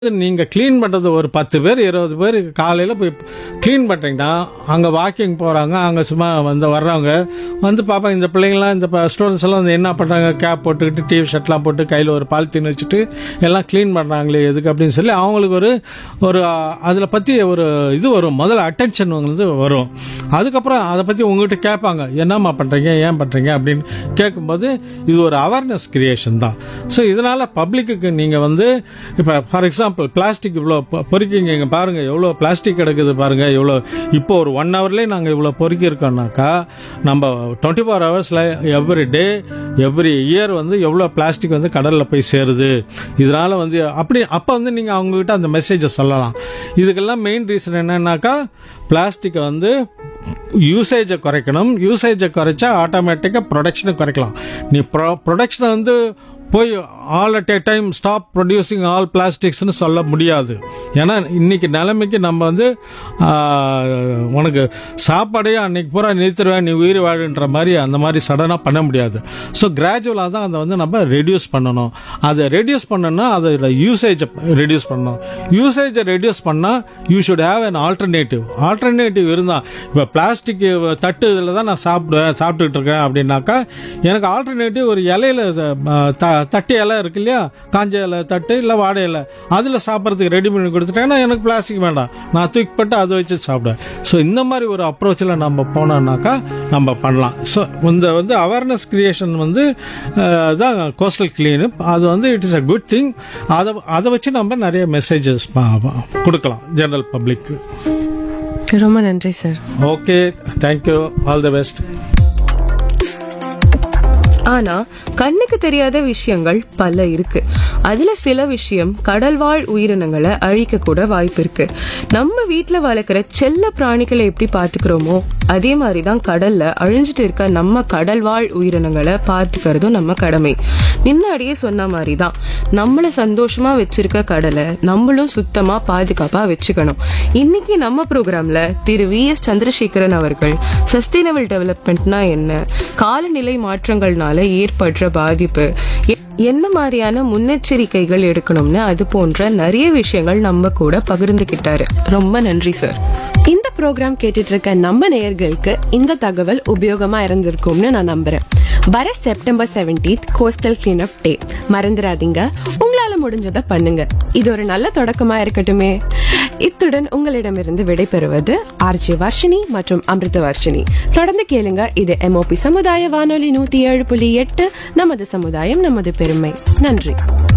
நீங்கள் க்ளீன் பண்ணுறது ஒரு பத்து பேர் இருபது பேர் காலையில் போய் க்ளீன் பண்ணுறீங்கன்னா அங்கே வாக்கிங் போகிறாங்க அங்கே சும்மா வந்து வர்றவங்க வந்து பார்ப்பாங்க இந்த பிள்ளைங்களாம் இந்த ஸ்டூடெண்ட்ஸ் எல்லாம் வந்து என்ன பண்ணுறாங்க கேப் போட்டுக்கிட்டு டிவி ஷர்ட்லாம் போட்டு கையில் ஒரு பாலித்தீன் வச்சுட்டு எல்லாம் க்ளீன் பண்ணுறாங்களே எதுக்கு அப்படின்னு சொல்லி அவங்களுக்கு ஒரு ஒரு அதில் பற்றி ஒரு இது வரும் முதல்ல அட்டென்ஷன் வந்து வரும் அதுக்கப்புறம் அதை பற்றி உங்ககிட்ட கேட்பாங்க என்னம்மா பண்ணுறீங்க ஏன் பண்ணுறீங்க அப்படின்னு கேட்கும்போது இது ஒரு அவேர்னஸ் கிரியேஷன் தான் ஸோ இதனால் பப்ளிக்கு நீங்கள் வந்து இப்போ ஃபார் எக்ஸாம்பிள் பிளாஸ்டிக் இவ்வளோ பொ- பொறுக்கிங்க இங்கே பாருங்கள் எவ்வளோ பிளாஸ்டிக் கிடக்குது பாருங்கள் இவ்வளோ இப்போ ஒரு ஒன் ஹவர்லேயே நாங்கள் இவ்வளோ பொறுக்கி இருக்கோம்னாக்கா நம்ம டுவெண்ட்டி ஃபோர் ஹவர்ஸில் எவ்ரி டே எவ்ரி இயர் வந்து எவ்வளோ பிளாஸ்டிக் வந்து கடலில் போய் சேருது இதனால் வந்து அப்படி அப்போ வந்து நீங்கள் அவங்ககிட்ட அந்த மெசேஜை சொல்லலாம் இதுக்கெல்லாம் மெயின் ரீசன் என்னன்னாக்கா பிளாஸ்டிக்கை வந்து யூசேஜை குறைக்கணும் யூசேஜை குறைச்சா ஆட்டோமேட்டிக்காக ப்ரொடக்ஷனை குறைக்கலாம் நீ ப்ரொ ப்ரொடக்ஷனை வந்து போய் all at a time stop producing all பிளாஸ்டிக்ஸ்னு சொல்ல முடியாது ஏன்னா இன்னைக்கு நிலைமைக்கு நம்ம வந்து ஆஹ், உனக்கு சாப்பாடையே அன்னைக்கு பூரா நிறுத்திடுவேன் நீ உயிர் வாழுன்ற மாதிரி அந்த மாதிரி சடனாக பண்ண முடியாது ஸோ கிராஜுவலாக தான் அதை வந்து நம்ம ரெடியூஸ் பண்ணணும் அதை ரெடியூஸ் பண்ணணும்னா அதோட யூசேஜை ரெடியூஸ் பண்ணணும் யூசேஜை ரெடியூஸ் பண்ணால் you should have an alternative alternative இருந்தால் இப்போ பிளாஸ்டிக் தட்டு இதில் தான் நான் சாப்பிடுவேன் சாப்பிட்டுக்கிட்டு இருக்கேன் அப்படின்னாக்கா எனக்கு ஆல்டர்னேட்டிவ் ஒரு இலையில அஹ், த- தட்டு இலை இருக்கு இல்லையா காஞ்ச இலை தட்டு இல்லை வாழை இலை அதில் சாப்பிட்றதுக்கு ரெடி பண்ணி கொடுத்துட்டேன்னா எனக்கு பிளாஸ்டிக் வேண்டாம் நான் தூக்கி போட்டு அதை வச்சு சாப்பிடுவேன் ஸோ இந்த மாதிரி ஒரு அப்ரோச்சில் நம்ம போனோம்னாக்கா நம்ம பண்ணலாம் ஸோ இந்த வந்து அவேர்னஸ் கிரியேஷன் வந்து அஹ், தான் கோஸ்டல் கிளீனப் அது வந்து it is a good thing அதை அதை வச்சு நம்ம நிறைய மெசேஜஸ் கொடுக்கலாம் ஜெனரல் பப்ளிக்கு ரொம்ப நன்றி sir okay thank you all the best ஆனா கண்ணுக்கு தெரியாத விஷயங்கள் பல இருக்கு அதுல சில விஷயம் கடல்வாழ் உயிரினங்களை அழிக்க கூட வாய்ப்பு இருக்கு நம்ம வீட்ல வளர்க்குற செல்ல பிராணிகளை எப்படி பாத்துக்கிறோமோ அதே மாதிரிதான் கடல்ல அழிஞ்சிட்டு இருக்க நம்ம கடல்வாழ் உயிரினங்களை பாத்துக்கிறதும் நம்ம கடமை முன்னாடியே சொன்ன மாதிரி தான் நம்மள சந்தோஷமா வச்சிருக்க கடலை நம்மளும் சுத்தமா பாதுகாப்பா வச்சுக்கணும் இன்னைக்கு நம்ம ப்ரோக்ராம்ல திரு வி எஸ் சந்திரசேகரன் அவர்கள் சஸ்டைனபிள் டெவலப்மெண்ட்னா என்ன காலநிலை மாற்றங்கள்னால ஏற்படுற பாதிப்பு எ- என்ன மாதிரியான முன்னெச்சரிக்கைகள் எடுக்கணும்னு அது போன்ற நிறைய விஷயங்கள் நம்ம கூட பகிர்ந்துகிட்டாரு ரொம்ப நன்றி சார் இந்த ப்ரோக்ராம் கேட்டுட்டு இருக்க நம்ம நேயர்களுக்கு இந்த தகவல் உபயோகமா இருந்திருக்கும்னு நான் நம்புறேன் வர செப்டம்பர் 17th கோஸ்டல் கிளீனப் டே மறந்துடாதீங்க உங்களால முடிஞ்சதை பண்ணுங்க இது ஒரு நல்ல தொடக்கமா இருக்கட்டுமே இத்துடன் உங்களிடமிருந்து விடைபெறுவது ஆர்ஜே வர்ஷினி மற்றும் அமிர்த வர்ஷினி தொடர்ந்து கேளுங்க இது எம்ஓபி சமுதாய வானொலி நூத்தி ஏழு புள்ளி எட்டு நமது சமுதாயம் நமது பெருமை நன்றி